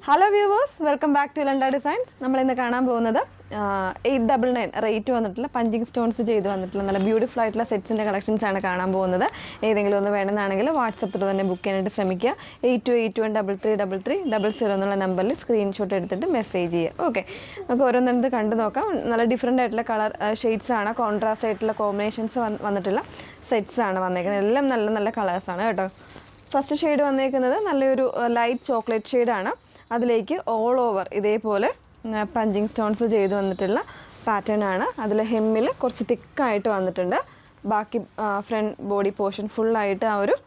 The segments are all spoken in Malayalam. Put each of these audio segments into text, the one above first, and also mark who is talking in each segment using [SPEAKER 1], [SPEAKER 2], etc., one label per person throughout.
[SPEAKER 1] hello viewers welcome back to ലണ്ട ഡിസൈൻസ് നമ്മൾ ഇന്ന് കാണാൻ പോകുന്നത് എയ്റ്റ് ഡബിൾ നയൻ റേറ്റ് വന്നിട്ടുള്ള പഞ്ചിങ് സ്റ്റോൺസ് ചെയ്ത് വന്നിട്ടുള്ള നല്ല ബ്യൂട്ടിഫുൾ ആയിട്ടുള്ള സെറ്റ്സിൻ്റെ കളക്ഷൻസ് ആണ് കാണാൻ പോകുന്നത് ഏതെങ്കിലും ഒന്ന് വേണമെന്നാണെങ്കിൽ വാട്സപ്പിൽ തന്നെ ബുക്ക് ചെയ്യാനായിട്ട് ശ്രമിക്കുക eight two eight one double three double three double zero എന്നുള്ള നമ്പറിൽ സ്ക്രീൻഷോട്ട് എടുത്തിട്ട് മെസ്സേജ് ചെയ്യുക ഓക്കെ നമുക്ക് ഓരോന്നിട്ട് കണ്ടു നോക്കാം നല്ല ഡിഫറെൻ്റ് ആയിട്ടുള്ള കളർ ഷെയ്ഡ്സ് ആണ് കോൺട്രാസ്റ്റ് ആയിട്ടുള്ള കോമ്പിനേഷൻസ് വന്നിട്ടുള്ള സെറ്റ്സ് ആണ് വന്നേക്കുന്നത് എല്ലാം നല്ല നല്ല കളേഴ്സാണ് കേട്ടോ ഫസ്റ്റ് ഷെയ്ഡ് വന്നേക്കുന്നത് നല്ലൊരു ലൈറ്റ് ചോക്ലേറ്റ് ഷെയ്ഡാണ് അതിലേക്ക് ഓൾ ഓവർ ഇതേപോലെ പഞ്ചിങ് സ്റ്റോൺസ് ചെയ്ത് വന്നിട്ടുള്ള പാറ്റേൺ ആണ് അതിൽ ഹെമ്മിൽ കുറച്ച് തിക്കായിട്ട് വന്നിട്ടുണ്ട് ബാക്കി ഫ്രണ്ട് ബോഡി പോർഷൻ ഫുള്ളായിട്ട് ആ ഒരു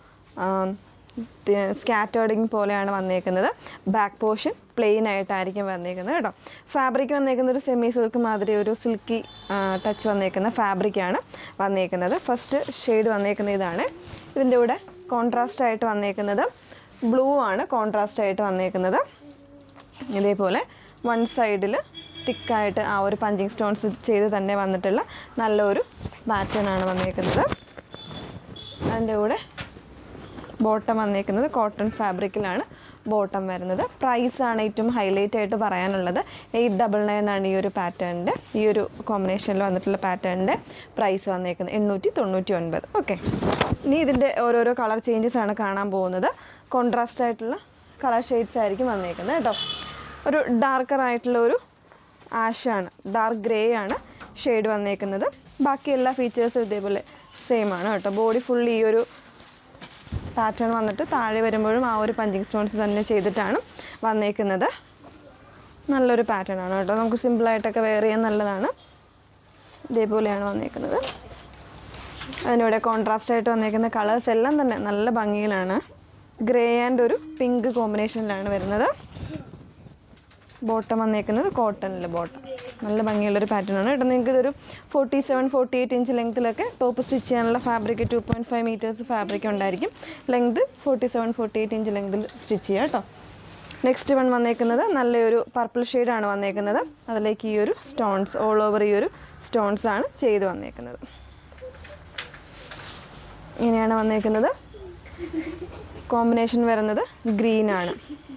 [SPEAKER 1] സ്കാറ്റേർഡിങ് പോലെയാണ് വന്നേക്കുന്നത് ബാക്ക് പോർഷൻ പ്ലെയിൻ ആയിട്ടായിരിക്കും വന്നേക്കുന്നത് കേട്ടോ ഫാബ്രിക് വന്നേക്കുന്ന ഒരു സെമി സിൽക്ക് മാതിരി ഒരു സിൽക്കി ടച്ച് വന്നേക്കുന്ന ഫാബ്രിക്കാണ് വന്നേക്കുന്നത് ഫസ്റ്റ് ഷെയ്ഡ് വന്നേക്കുന്ന ഇതാണ് ഇതിൻ്റെ കൂടെ കോൺട്രാസ്റ്റ് ആയിട്ട് വന്നേക്കുന്നത് ബ്ലൂ ആണ് കോൺട്രാസ്റ്റ് ആയിട്ട് വന്നേക്കുന്നത് ഇതേപോലെ വൺ സൈഡിൽ തിക്കായിട്ട് ആ ഒരു പഞ്ചിങ് സ്റ്റോൺസ് ചെയ്ത് തന്നെ വന്നിട്ടുള്ള നല്ലൊരു പാറ്റേൺ ആണ് വന്നേക്കുന്നത് അതിൻ്റെ കൂടെ ബോട്ടം വന്നേക്കുന്നത് കോട്ടൺ ഫാബ്രിക്കിലാണ് ബോട്ടം വരുന്നത് പ്രൈസ് ആണ് ഏറ്റവും ഹൈലൈറ്റ് ആയിട്ട് പറയാനുള്ളത് എയ്റ്റ് ഡബിൾ നയൻ ആണ് ഈ ഒരു പാറ്റേണിൻ്റെ ഈ ഒരു കോമ്പിനേഷനിൽ വന്നിട്ടുള്ള പാറ്റേണിൻ്റെ പ്രൈസ് വന്നേക്കുന്നത് എണ്ണൂറ്റി തൊണ്ണൂറ്റി ഒൻപത് ഓക്കെ ഇനി ഇതിൻ്റെ ഓരോരോ കളർ ചേഞ്ചസ് ആണ് കാണാൻ പോകുന്നത് കോൺട്രാസ്റ്റ് ആയിട്ടുള്ള കളർ ഷെയ്ഡ്സ് ആയിരിക്കും വന്നേക്കുന്നത് കേട്ടോ ഒരു ഡാർക്കർ ആയിട്ടുള്ള ഒരു ആഷാണ് ഡാർക്ക് ഗ്രേ ആണ് ഷെയ്ഡ് വന്നേക്കുന്നത് ബാക്കി എല്ലാ ഫീച്ചേഴ്സും ഇതേപോലെ സെയിം ആണ് കേട്ടോ ബോഡി ഫുൾ ഈ ഒരു പാറ്റേൺ വന്നിട്ട് താഴെ വരുമ്പോഴും ആ ഒരു പഞ്ചിങ് സ്റ്റോൺസ് തന്നെ ചെയ്തിട്ടാണ് വന്നേക്കുന്നത് നല്ലൊരു പാറ്റേൺ ആണ് കേട്ടോ നമുക്ക് സിമ്പിളായിട്ടൊക്കെ വെയർ ചെയ്യാൻ നല്ലതാണ് ഇതേപോലെയാണ് വന്നേക്കുന്നത് അതിനൂടെ കോൺട്രാസ്റ്റ് ആയിട്ട് വന്നേക്കുന്ന കളേഴ്സ് എല്ലാം തന്നെ നല്ല ഭംഗിയിലാണ് ഗ്രേ ആൻഡ് ഒരു പിങ്ക് കോമ്പിനേഷനിലാണ് വരുന്നത് ബോട്ടം വന്നേക്കുന്നത് കോട്ടണിൽ ബോട്ടം നല്ല ഭംഗിയുള്ളൊരു പാറ്റേൺ ആണ് കേട്ടോ നിങ്ങൾക്ക് ഇതൊരു forty seven forty eight inch ലെങ്ത്തിലൊക്കെ ടോപ്പ് സ്റ്റിച്ച് ചെയ്യാനുള്ള fabric two point five metres fabric ഉണ്ടായിരിക്കും length forty seven forty eight inch ലെങ്തിൽ സ്റ്റിച്ച് ചെയ്യുക കേട്ടോ നെക്സ്റ്റ് വൺ വന്നേക്കുന്നത് നല്ലൊരു പർപ്പിൾ ഷെയ്ഡാണ് വന്നേക്കുന്നത് അതിലേക്ക് ഈ ഒരു സ്റ്റോൺസ് ഓൾ ഓവർ ഈ ഒരു സ്റ്റോൺസ് ആണ് ചെയ്ത് വന്നേക്കുന്നത് ഇങ്ങനെയാണ് വന്നേക്കുന്നത് കോമ്പിനേഷൻ വരുന്നത് ഗ്രീൻ ആണ്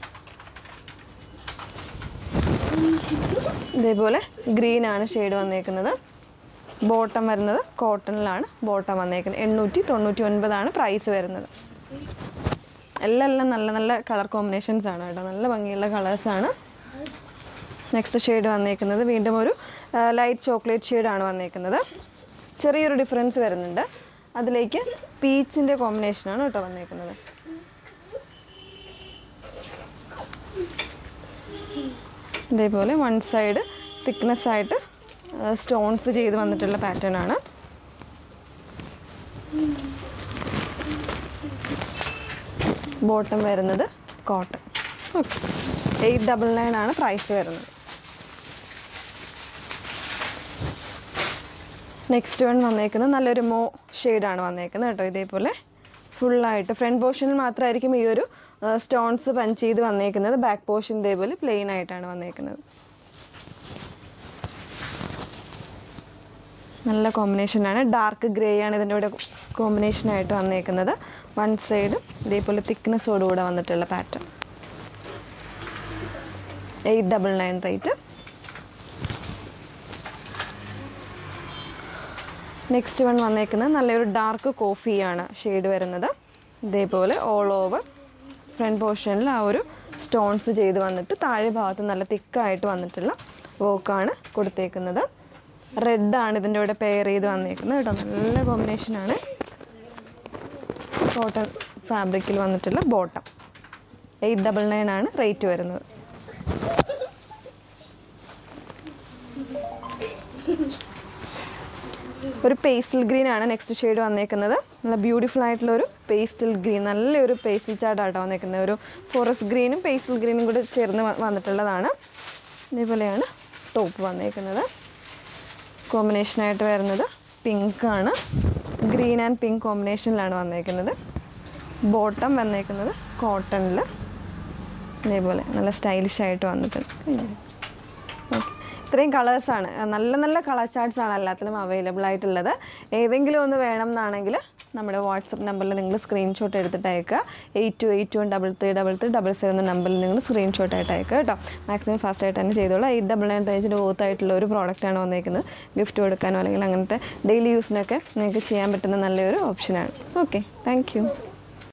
[SPEAKER 1] ഇതേപോലെ ഗ്രീൻ ആണ് ഷെയ്ഡ് വന്നേക്കുന്നത് ബോട്ടം വരുന്നത് കോട്ടണിലാണ് ബോട്ടം വന്നേക്കുന്നത് എണ്ണൂറ്റി തൊണ്ണൂറ്റി ഒൻപതാണ് പ്രൈസ് വരുന്നത് എല്ലാം എല്ലാം നല്ല നല്ല കളർ കോമ്പിനേഷൻസ് ആണ് കേട്ടോ നല്ല ഭംഗിയുള്ള കളേഴ്സാണ് നെക്സ്റ്റ് ഷെയ്ഡ് വന്നേക്കുന്നത് വീണ്ടും ഒരു ലൈറ്റ് ചോക്ലേറ്റ് ഷെയ്ഡാണ് വന്നേക്കുന്നത് ചെറിയൊരു ഡിഫറൻസ് വരുന്നുണ്ട് അതിലേക്ക് പീച്ചിൻ്റെ കോമ്പിനേഷനാണ് കേട്ടോ വന്നേക്കുന്നത് ഇതേപോലെ വൺ സൈഡ് തിക്നെസ് ആയിട്ട് സ്റ്റോൺസ് ചെയ്ത് വന്നിട്ടുള്ള പാറ്റേൺ ആണ് ബോട്ടം വരുന്നത് cotton okay eight double nine ആണ് പ്രൈസ് വരുന്നത് നെക്സ്റ്റ് വൺ വന്നേക്കുന്നത് നല്ലൊരു മോ ഷെയ്ഡാണ് വന്നേക്കുന്നത് കേട്ടോ ഇതേപോലെ ഫുള്ളായിട്ട് ഫ്രണ്ട് പോർഷനിൽ മാത്രമായിരിക്കും ഈ ഒരു സ്റ്റോൺസ് പഞ്ച് ചെയ്ത് വന്നേക്കുന്നത് ബാക്ക് പോർഷൻ ഇതേപോലെ പ്ലെയിൻ ആയിട്ടാണ് വന്നേക്കുന്നത് നല്ല കോമ്പിനേഷനാണ് ഡാർക്ക് ഗ്രേ ആണ് ഇതിൻ്റെ കൂടെ കോമ്പിനേഷനായിട്ട് വന്നേക്കുന്നത് വൺ സൈഡ് ഇതേപോലെ തിക്നെസ്സോടുകൂടെ വന്നിട്ടുള്ള pattern eight double nine rate next one വന്നേക്കുന്നത് നല്ലൊരു ഡാർക്ക് കോഫിയാണ് ഷെയ്ഡ് വരുന്നത് ഇതേപോലെ ഓൾ ഓവർ ഫ്രണ്ട് പോർഷനിൽ ആ ഒരു സ്റ്റോൺസ് ചെയ്ത് വന്നിട്ട് താഴെ ഭാഗത്ത് നല്ല തിക്കായിട്ട് വന്നിട്ടുള്ള വർക്കാണ് കൊടുത്തേക്കുന്നത് റെഡാണ് ഇതിൻ്റെ കൂടെ പെയർ ചെയ്ത് വന്നേക്കുന്നത് കേട്ടോ നല്ല കോമ്പിനേഷനാണ് കോട്ടൺ ഫാബ്രിക്കിൽ വന്നിട്ടുള്ള ബോട്ടം എയ്റ്റ് ഡബിൾ നയൻ ആണ് റേറ്റ് വരുന്നത് ഒരു പേസ്റ്റൽ ഗ്രീൻ ആണ് നെക്സ്റ്റ് ഷെയ്ഡ് വന്നേക്കുന്നത് നല്ല ബ്യൂട്ടിഫുൾ ആയിട്ടുള്ള ഒരു പേസ്റ്റൽ ഗ്രീൻ നല്ലൊരു പേസ്റ്റൽ ചാർട്ടാട്ടോ വന്നേക്കുന്നത് ഒരു ഫോറസ്റ്റ് ഗ്രീനും പേസ്റ്റൽ ഗ്രീനും കൂടി ചേർന്ന് വന്നിട്ടുള്ളതാണ് ഇതേപോലെയാണ് ടോപ്പ് വന്നേക്കുന്നത് കോമ്പിനേഷനായിട്ട് വരുന്നത് പിങ്ക് ആണ് ഗ്രീൻ ആൻഡ് പിങ്ക് കോമ്പിനേഷനിലാണ് വന്നേക്കുന്നത് ബോട്ടം വന്നേക്കുന്നത് കോട്ടണിൽ ഇതേപോലെ നല്ല സ്റ്റൈലിഷ് ആയിട്ട് വന്നിട്ടുണ്ട് ഓക്കെ ഇത്രയും കളേഴ്സാണ് നല്ല നല്ല കളർ ചാർട്ട്സ് ആണ് എല്ലാത്തിലും അവൈലബിൾ ആയിട്ടുള്ളത് ഏതെങ്കിലും ഒന്ന് വേണം എന്നാണെങ്കിൽ നമ്മുടെ വാട്സപ്പ് നമ്പറിൽ നിങ്ങൾ സ്ക്രീൻഷോട്ട് എടുത്തിട്ട് അയക്കുക eight two eight one double three double three double seven എന്ന നമ്പറിൽ നിങ്ങൾ സ്ക്രീൻഷോട്ട് ആയിട്ട് അയക്കുക കേട്ടോ മാക്സിമം ഫാസ്റ്റ് ആയിട്ട് തന്നെ ചെയ്തോളൂ എയ്റ്റ് ഡബിൾ നയൻ റേഞ്ചിൻ്റെ ഓത്ത് ആയിട്ടുള്ള ഒരു പ്രോഡക്റ്റാണ് വന്നേക്കുന്നത് ഗിഫ്റ്റ് കൊടുക്കാനോ അല്ലെങ്കിൽ അങ്ങനത്തെ ഡെയിലി യൂസിനൊക്കെ നിങ്ങൾക്ക് ചെയ്യാൻ പറ്റുന്ന നല്ലൊരു ഓപ്ഷനാണ് ഓക്കെ താങ്ക് യു